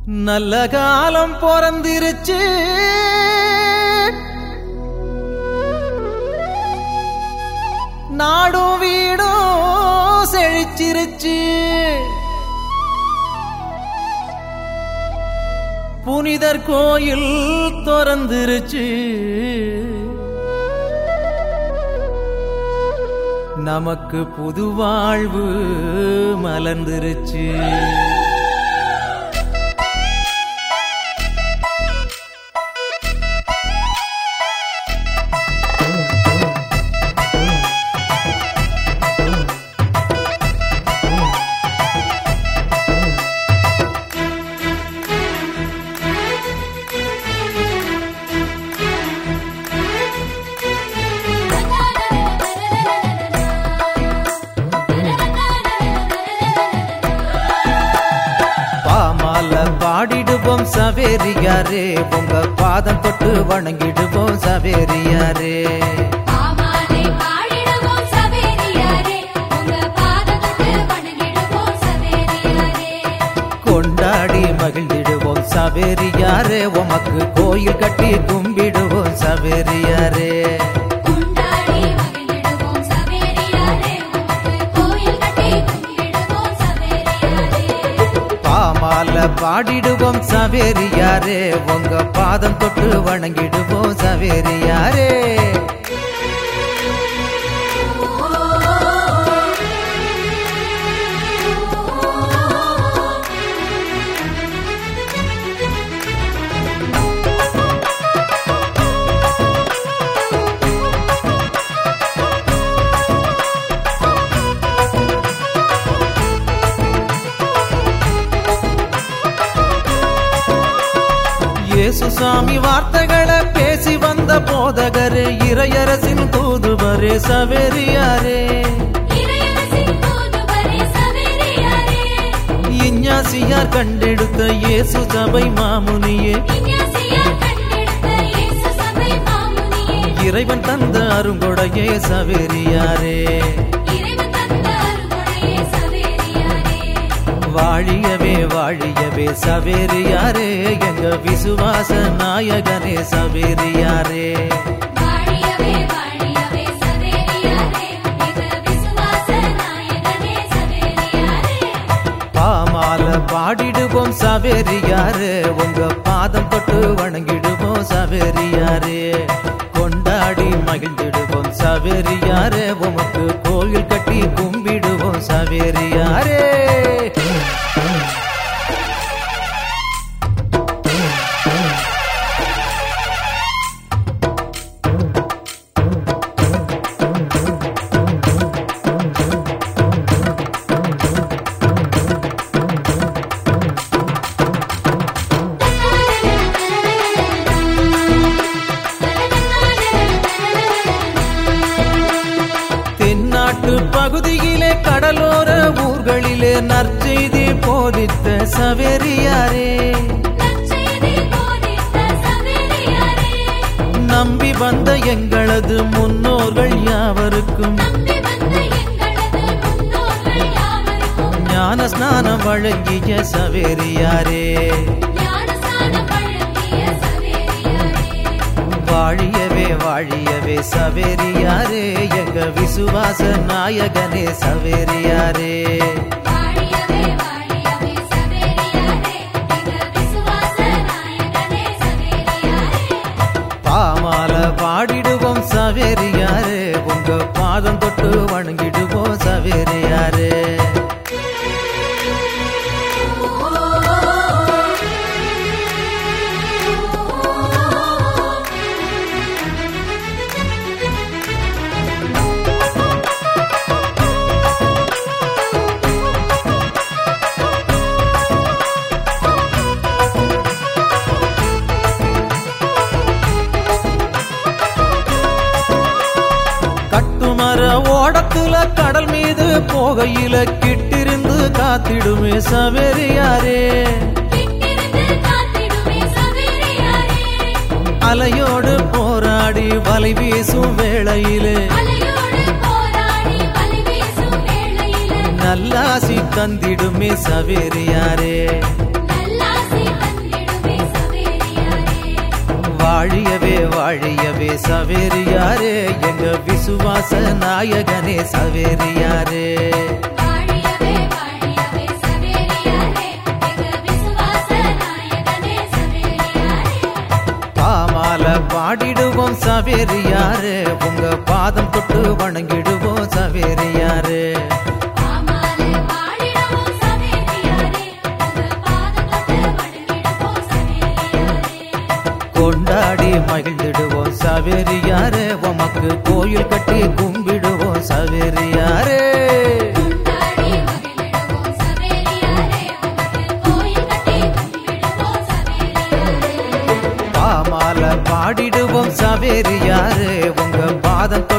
நல்ல காலம் பிறந்திருச்சு நாடும் வீடும் செழிச்சிருச்சு புனிதர் கோயில் திறந்துருச்சு நமக்கு புது வாழ்வு மலர்ந்துருச்சு பாமால பாடிடுவோம் சவேரியாரே உங்க பாதம் தொட்டு வணங்கிடுவோம் சவேரியாரே பாமாலை பாடிடுவோம் சவேரியாரே உங்க பாதத்துக்கு வணங்கிடுவோம் சவேரியாரே கொண்டாடி மகிழ்ந்திடுவோம் சவேரியாரே உமக்கு கோயில் கட்டி கும்பிடுவோம் சவேரியாரே கொண்டாடி மகிழ்ந்திடுவோம் சவேரியாரே உமக்கு கோயில் கட்டி கும்பிடுவோம் சவேரியாரே பாமால பாடிடுவோம் சவேரியாரே உங்க பாதம் தொட்டு வணங்கிடுவோம் சவேரியாரே இயேசு சாமி வார்த்தைகளை பேசி வந்த போதகரே இறையரசின் தூதுவரே சவேரியாரே இறையரசின் தூதுவரே சவேரியாரே இஞ்ஞாசியார் கண்டெடுத்த இயேசு சபை மாமுனியே இஞ்ஞாசியார் கண்டெடுத்த இயேசு சபை மாமுனியே இறைவன் தந்த அருங்கொடையே சவேரியாரே இறைவன் தந்த அருள்கொடையே சவேரியாரே வாழியவே வாழியவே சவேரியாரே எங்க விசுவாச நாயகனே சவேரியாரே வாழியவே வாழியவே சவேரியாரே எங்க விசுவாச நாயகனே சவேரியாரே பாமால பாடிடுவோம் சவேரியாரே உங்க பாதம் தொட்டு வணங்கிடுவோம் சவேரியாரே கொண்டாடி மகிழ்ந்திடுவோம் சவேரியாரே உமக்கு கோயில் கட்டி கும்பிடுவோம் சவேரியாரே தென்னாட்டு பகுதியிலே கடலோர ஊர்களிலே நற்செய்தி போதித்த சவேரியாரே நற்செய்தி போதித்த சவேரியாரே நம்பி வந்த எங்களது முன்னோர்கள் யாவருக்கும் நம்பி வந்த எங்களது முன்னோர்கள் யாவருக்கும் ஞான ஸ்நானம் வழங்கிய சவேரியாரே ஞானஸ்நானம் வழங்கிய சவேரியாரே வாழியவே வாழியவே சவேரியாரே எங்க விசுவாச நாயகனே சவேரியாரே வாழியவே வாழியவே சவேரியாரே எங்க விசுவாச நாயகனே சவேரியாரே பாமால பாடிடுவோம் சவேரியாரே உங்க பாதம் தொட்டு வணங்கிடுவோம் சவேரியாரே கட்டுமர ஓடத்துல கடல் மீது போகையில கிட்டிருந்து காத்திடுமே சவேரியாரே கிட்டிருந்து காத்திடுமே சவேரியாரே அலையோடு போராடி வலை வீசும் வேளையிலே அலையோடு போராடி வலி வீசும் வேளையிலே நல்லாசி தந்திடுமே சவேரியாரே நல்லாசி வாழியவே சவேரியாரே எங்க விசுவாச நாயகனே சவேரியாரே வாழியவே வாழியவே சவேரியாரே எங்க விசுவாச நாயகனே சவேரியாரே பாமால பாடிடுவோம் சவேரியாரே உங்க பாதம் தொட்டு வணங்கிடுவோம் சவேரியாரே ஆமாலே பாடிடுவோம் சவேரியாரே உங்க பாதம் தொட்டு வணங்கிடுவோம் சவேரியாரே கொண்டாடி மகிழ்ந்திடுவோம் சவேரியாரே உமக்கு கோயில் கட்டி கும்பிடுவோம் சவேரியாரே கொண்டாடி மகிழ்ந்திடுவோம் சவேரியாரே உமக்கு கோயில் கட்டி கும்பிடுவோம் சவேரியாரே பாமால பாடிடுவோம் சவேரியாரே உங்க பாதம்